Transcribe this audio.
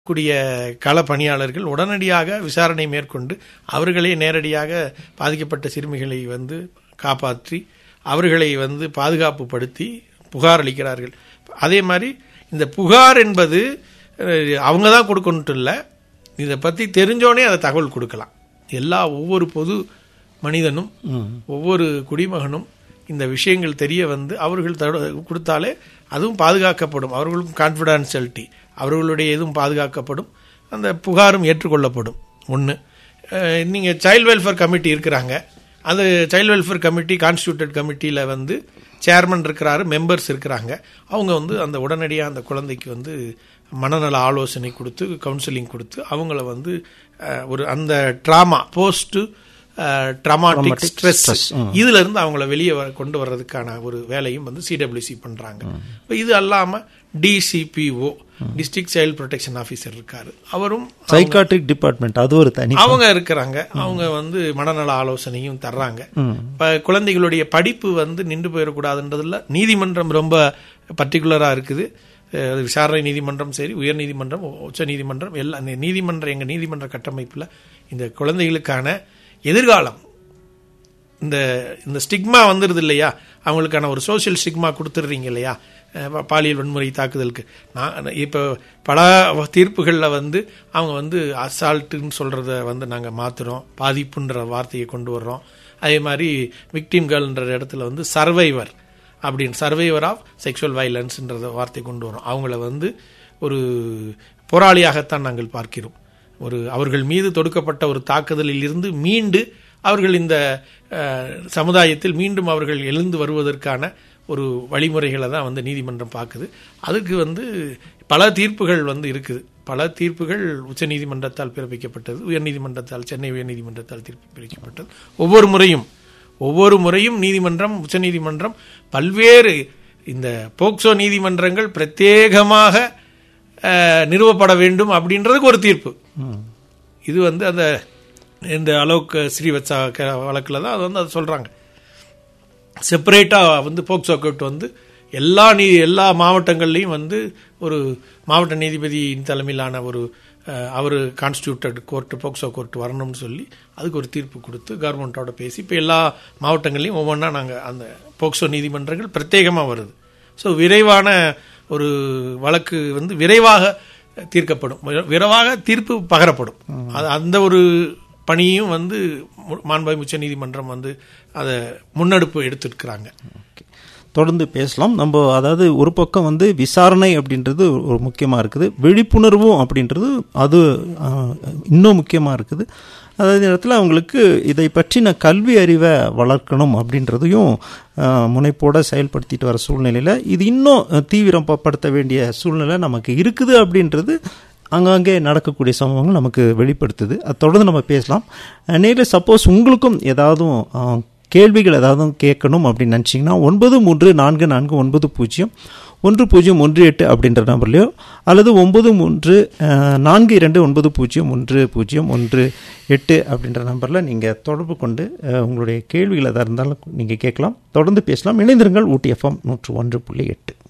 கூடிய கள பணியாளர்கள் உடனடியாக விசாரணை மேற்கொண்டு அவர்களே நேரடியாக பாதிக்கப்பட்ட சிறுமிகளை வந்து காப்பாற்றி அவர்களை வந்து பாதுகாப்பு படுத்தி புகார் அளிக்கிறார்கள் அதே மாதிரி இந்த புகார் என்பது அஹ், அவங்க தான் கொடுக்கணுட்டு இல்லை இதை பற்றி தெரிஞ்சோனே அதை தகவல் கொடுக்கலாம் எல்லா ஒவ்வொரு பொது மனிதனும் ஒவ்வொரு குடிமகனும் இந்த விஷயங்கள் தெரிய வந்து அவர்கள் தடு- கொடுத்தாலே அதுவும் பாதுகாக்கப்படும் அவர்களுக்கும் கான்ஃபிடென்ஷியலிட்டி அவர்களுடைய இதுவும் பாதுகாக்கப்படும் அந்த புகாரும் ஏற்றுக்கொள்ளப்படும் ஒன்று நீங்கள் சைல்டு வெல்ஃபேர் கமிட்டி இருக்கிறாங்க அந்த சைல்டு வெல்ஃபேர் கமிட்டி கான்ஸ்டியூட்டட் கமிட்டியில் வந்து சேர்மன் இருக்கிறாரு மெம்பர்ஸ் இருக்கிறாங்க அவங்க வந்து அந்த உடனடியாக அந்த குழந்தைக்கு வந்து மனநல ஆலோசனை கொடுத்து கவுன்சிலிங் கொடுத்து அவங்கள வந்து அஹ், ஒரு அந்த ட்ராமா போஸ்ட் ட்ராமாட்டிக் ஸ்ட்ரெஸ் இதுல இருந்து அவங்கள வெளியே வர- கொண்டு வர்றதுக்கான ஒரு வேலையும் வந்து சிடபிள்யூசி பண்றாங்க இப்ப இது அல்லாம DCPO district child protection officer இருக்காரு அவரும் சைக்காட்ரிக் டிபார்ட்மெண்ட் அது ஒரு தனி அவங்க இருக்கிறாங்க அவங்க வந்து மனநல ஆலோசனையும் தர்றாங்க இப்ப குழந்தைகளுடைய படிப்பு வந்து நின்று போயிடக்கூடாதுன்றதுல நீதிமன்றம் ரொம்ப பர்டிகுலரா இருக்குது அஹ் அது விசாரணை நீதிமன்றம் சரி உயர் நீதிமன்றம் உச்ச நீதிமன்றம் எல்லா இந்த நீதிமன்ற எங்க நீதிமன்ற கட்டமைப்புல இந்த குழந்தைகளுக்கான எதிர்காலம் இந்த இந்த ஸ்டிக்மா வந்துடுது இல்லையா அவங்களுக்கான ஒரு சோஷியல் ஸ்டிக்மா கொடுத்துடுறீங்க இல்லையா அஹ் பா- பாலியல் வன்முறை தாக்குதலுக்கு நான் இப்போ பல தீர்ப்புகளில் வந்து அவங்க வந்து அசால்ட்டுன்னு சொல்கிறத வந்து நாங்கள் மாற்றுறோம் பாதிப்புன்ற வார்த்தையை கொண்டு வர்றோம் அதே மாதிரி விக்டிம் கேர்ள்ன்ற இடத்துல வந்து சர்வைவர் அப்படின்னு சர்வைவர் ஆஃப் செக்ஷுவல் வயலன்ஸ்ன்றத வார்த்தை கொண்டு வரோம் அவங்கள வந்து ஒரு போராளியாகத்தான் நாங்கள் பார்க்கிறோம் ஒரு அவர்கள் மீது தொடுக்கப்பட்ட ஒரு தாக்குதலில் இருந்து மீண்டு அவர்கள் இந்த அஹ், சமுதாயத்தில் மீண்டும் அவர்கள் எழுந்து வருவதற்கான ஒரு வழிமுறைகளை தான் வந்து நீதிமன்றம் பார்க்குது அதுக்கு வந்து பல தீர்ப்புகள் வந்து இருக்குது பல தீர்ப்புகள் உச்சநீதிமன்றத்தால் பிறப்பிக்கப்பட்டது உயர்நீதிமன்றத்தால் சென்னை உயர்நீதிமன்றத்தால் தீர்ப்பு பிறப்பிக்கப்பட்டது ஒவ்வொரு முறையும் ஒவ்வொரு முறையும் நீதிமன்றம் உச்சநீதிமன்றம் பல்வேறு இந்த போக்சோ நீதிமன்றங்கள் பிரத்யேகமாக அஹ், நிறுவப்பட வேண்டும் அப்படின்றதுக்கு ஒரு தீர்ப்பு இது வந்து அந்த இந்த அலோக் ஸ்ரீவத்சா வழக்கில் தான் அது வந்து அது சொல்கிறாங்க செப்பரேட்டாக வந்து போக்சோ கோர்ட் வந்து எல்லா நீ எல்லா மாவட்டங்கள்லையும் வந்து ஒரு மாவட்ட நீதிபதியின் தலைமையிலான ஒரு அவர் கான்ஸ்டியூட்டட் கோர்ட் போக்சோ கோர்ட் வரணும்னு சொல்லி அதுக்கு ஒரு தீர்ப்பு கொடுத்து கவர்மெண்ட்டோட பேசி இப்போ எல்லா மாவட்டங்கள்லையும் ஒவ்வொன்றா நாங்கள் அந்த போக்சோ நீதிமன்றங்கள் பிரத்யேகமாக வருது ஸோ விரைவான ஒரு வழக்கு வந்து விரைவாக தீர்க்கப்படும் விர- விரைவாக தீர்ப்பு பகரப்படும் அது அந்த ஒரு பணியும் வந்து மு- மாண்புமிகு உச்ச நீதிமன்றம் வந்து அதை முன்னெடுப்பு எடுத்துருக்கிறாங்க ஓகே. தொடர்ந்து பேசலாம் நம்ம அதாவது ஒரு பக்கம் வந்து விசாரணை அப்படின்றது ஒரு முக்கியமாக இருக்குது விழிப்புணர்வும் அப்படின்றது அது ஆ, இன்னும் முக்கியமாக இருக்குது அதே நேரத்தில் அவங்களுக்கு இதை பற்றின கல்வி அறிவை வளர்க்கணும் அப்படின்றதையும் ஆ, முனைப்போட செயல்படுத்திட்டு வர சூழ்நிலையில் இது இன்னும் தீவிரப்படுத்த வேண்டிய சூழ்நிலை நமக்கு இருக்குது அப்படின்றது அங்கங்கே நடக்கக்கூடிய சம்பவங்கள் நமக்கு வெளிப்படுத்துது அது தொடர்ந்து நம்ம பேசலாம் நேரில் சப்போஸ் உங்களுக்கும் ஏதாவது ஆ, கேள்விகள் ஏதாவது கேட்கணும் அப்படின்னு நினச்சிங்கன்னா ஒன்பது மூன்று நான்கு நான்கு ஒன்பது பூஜ்ஜியம் ஒன்று பூஜ்ஜியம் ஒன்று எட்டு அப்படின்ற நம்பர்லையோ அல்லது ஒன்பது மூன்று அஹ், நான்கு இரண்டு ஒன்பது பூஜ்ஜியம் ஒன்று பூஜ்ஜியம் ஒன்று எட்டு அப்படின்ற நம்பரில் நீங்கள் தொடர்பு கொண்டு அஹ், உங்களுடைய கேள்விகள் எதாக இருந்தாலும் நீங்கள் கேட்கலாம் தொடர்ந்து பேசலாம் இணைந்திருங்கள் ஊட்டி எஃப்எம் நூற்று ஒன்று புள்ளி எட்டு